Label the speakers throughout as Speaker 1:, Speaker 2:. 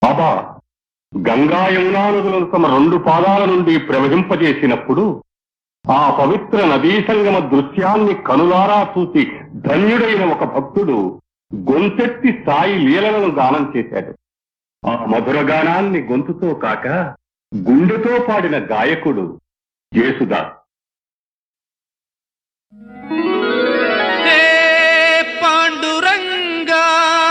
Speaker 1: బాబా గంగా యమునా నదులను తమ రెండు పాదాల నుండి ప్రవహింపజేసినప్పుడు ఆ పవిత్ర నదీ సంగమ దృశ్యాన్ని కనులారా చూసి ధన్యుడైన ఒక భక్తుడు గొంతెత్తి సాయి లీలలను గానం చేశాడు ఆ మధుర గానాన్ని గొంతుతో కాక గుండెతో పాడిన గాయకుడు యేసుదాస్
Speaker 2: హే పాండురంగా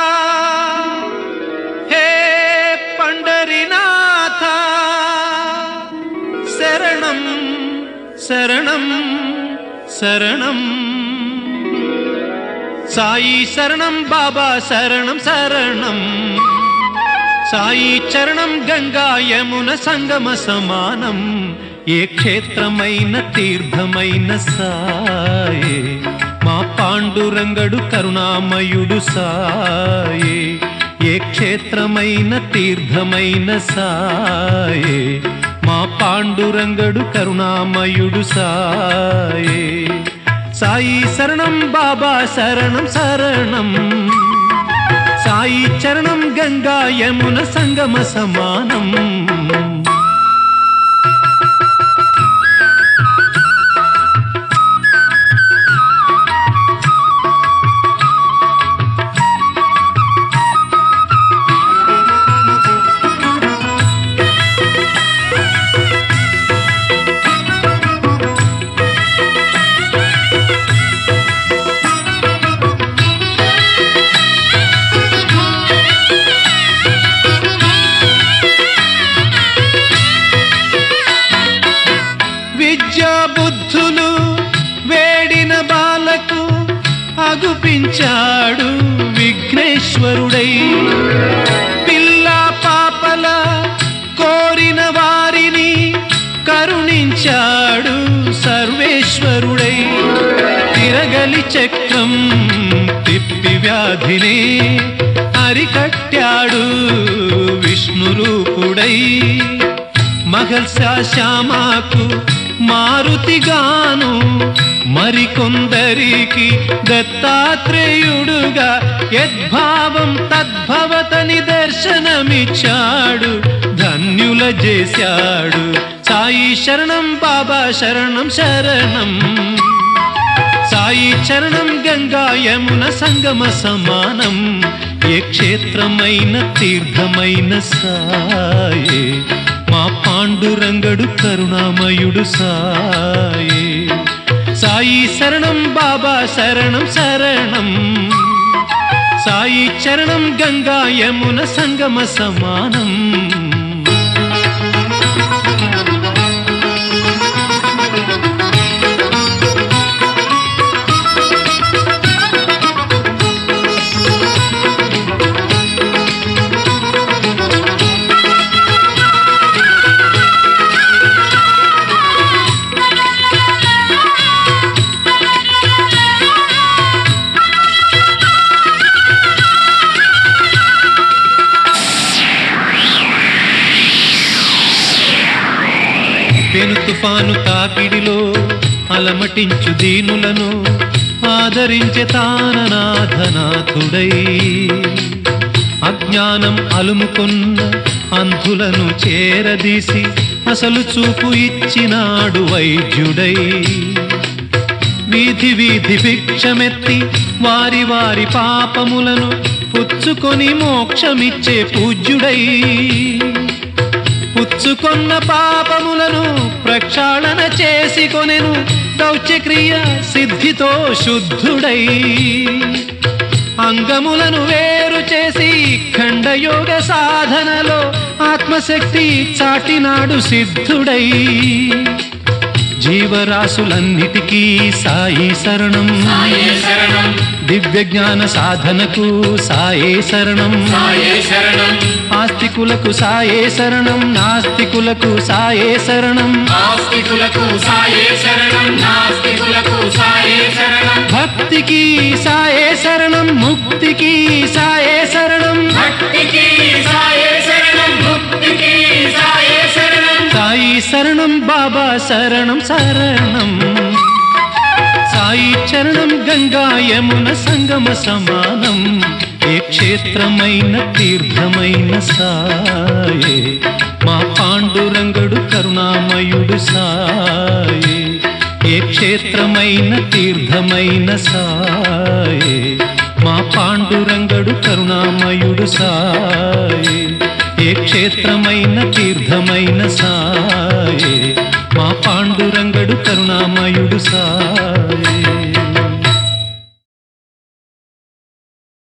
Speaker 2: హే పండరినాథ శరణం శరణం శరణం సాయి శరణం బాబా శరణం శరణం సాయి చరణం గంగా యమున సంగమ సమానం ఏ క్షేత్రమైన తీర్థమైన సాయే మా పాండురంగడు కరుణామయుడు సాయే ఏ క్షేత్రమైన తీర్థమైన సాయే మా పాండురంగడు కరుణామయుడు సాయే సాయి శరణం బాబా శరణం శరణం సాయి చరణం గంగా యమున సంగమ సమానం విద్యా బుద్ధులు వేడిన బాలకు అగుపించాడు విఘ్నేశ్వరుడై పిల్ల పాపల కోరిన వారిని కరుణించాడు సర్వేశ్వరుడై తిరగలి చక్రం తిప్పి వ్యాధిని అరికట్టాడు విష్ణురూపుడై మహల్సా శ్యామాకు మారుతిగాను మరికొందరికి దత్తాత్రేయుడుగా యద్భావం తద్భవతని దర్శనమిచ్చాడు ధన్యుల చేశాడు సాయి శరణం బాబా శరణం శరణం సాయి చరణం గంగా యమున సంగమ సమానం ఏ క్షేత్రమైన తీర్థమైన సాయే మా పాండురంగడు కరుణామయుడు సాయే సాయి శరణం బాబా శరణం శరణం సాయి చరణం గంగా యమున సంగమ సమానం పెను తుఫాను తాకిడిలో అలమటించు దీనులను ఆదరించే తాననాథనాథుడై అజ్ఞానం అలుముకున్న అంధులను చేరదీసి అసలు చూపు ఇచ్చినాడు వైద్యుడై వీధి వీధి భిక్షమెత్తి వారి వారి పాపములను పుచ్చుకొని మోక్షమిచ్చే పూజ్యుడై పుచ్చుకొన్న పాపములను ప్రక్షాళన చేసి కొనెను దౌత్యక్రియ సిద్ధితో శుద్ధుడై అంగములను వేరు చేసి ఖండయోగ సాధనలో ఆత్మశక్తి చాటినాడు సిద్ధుడై జీవరాశులన్నిటికీ సాయి శరణం
Speaker 3: సాయే శరణం
Speaker 2: దివ్య జ్ఞాన సాధనకు సాయే శరణం
Speaker 3: సాయే శరణం
Speaker 2: ఆస్తికులకు సాయే శరణం నాస్తికులకు సాయే శరణం
Speaker 3: ఆస్తికులకు సాయే శరణం నాస్తికులకు సాయే శరణం
Speaker 2: భక్తికి సాయే శరణం ముక్తికి సాయే శరణం
Speaker 3: భక్తికి సాయే శరణం ముక్తికి సాయే శరణం
Speaker 2: సాయి శరణం బాబా శరణం శరణం సాయి చరణం గంగా యమున సంగమ సమానం ఏ ఏ క్షేత్రమైన తీర్థమైన సాయే మా పాండురంగడు కరుణామయుడు సాయే ఏ క్షేత్రమైన తీర్థమైన సాయే మా పాండురంగడు కరుణామయుడు సాయే ఏ క్షేత్రమైన తీర్థమైన సాయే మా పాండురంగడు కరుణామయుడు సాయే